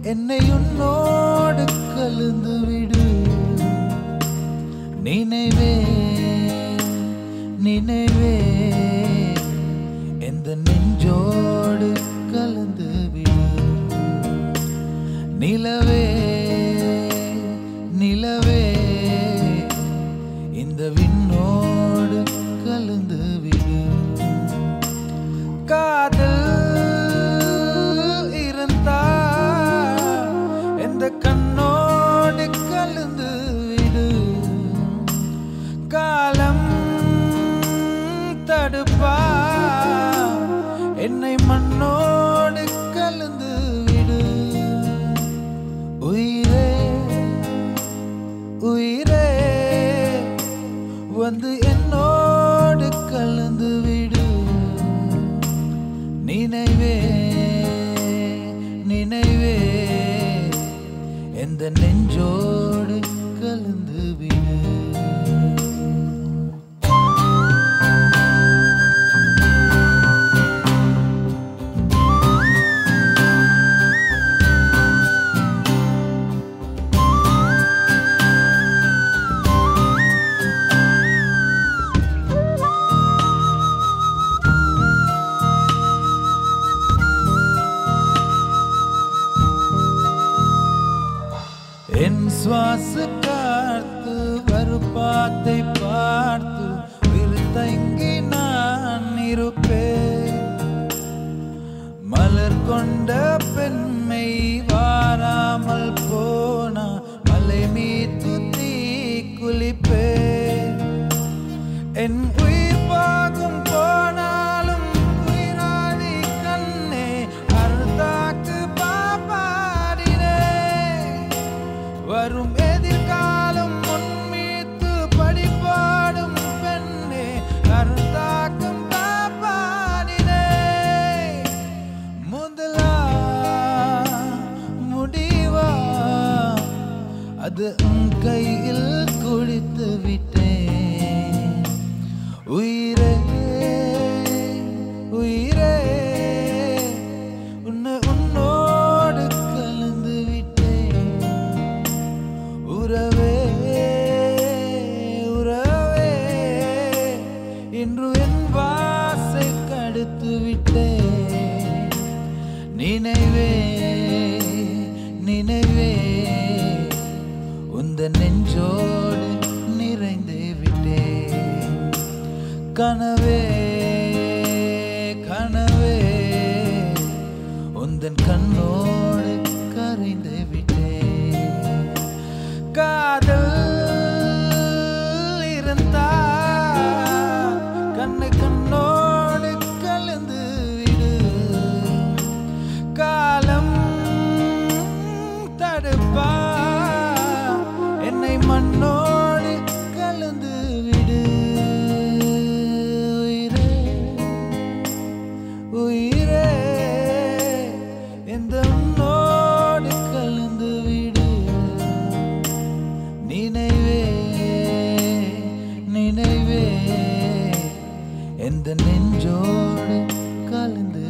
என்னை உன்னோடு கலந்து விடு நினைவே நினைவே எந்த நெஞ்சோடு கலந்து விடு நிலவே நிலவே இந்த விண்ணோடு கலந்து விடு காதல் இருந்தா எந்த கண்ணோடு கலந்து விடு காலம் தடுப்பா என்னை மண்ணோடு கலந்து விடு உயிரே உயிரே வந்து என்னோடு கலந்து விடு நினைவே நினைவே எந்த நெஞ்சோடு கலந்து விடு என் சுவாச காத்து வருப்பாத்தை பார்த்து விருத்தங்கி நான் இருப்பேன் மலர் கொண்ட பெண்மை வாராமல் போனா மலை மீத்து தீ குளிப்பேன் என் உயிர் பாகும் போனாலும் உயிராடி கண்ணே அர்த்தாக்கு பாப்பாடினே வரும் எதிர்காலம் முன்மீத்து படிப்பாடும் பெண்ணே அர்த்தாக்கும் பாப்பாடினே முதலா முடிவா அது உன் கையில் குடித்து விட்டேன் உயிரே உயிரே உன்னை உன்னோடு கலந்து விட்டேன் உறவே உறவே இன்று என் வாசை கடுத்து விட்டேன் நினைவே நினைவே உந்த நெஞ்சோடு நிறைந்து விட்டேன் கனவே கனவே உந்தன் கண்ணோடு கரைந்து விட்டேன் காதல் இருந்தா கண்ணு கண்ணோடு கலந்து விடு காலம் தடுப்பா என்னை மண்ணோடு கலந்து விடு உயிரே உயிரே எந்த உன்னோடு கலந்து விடு நினைவே நினைவே எந்த நெஞ்சோடு கலந்து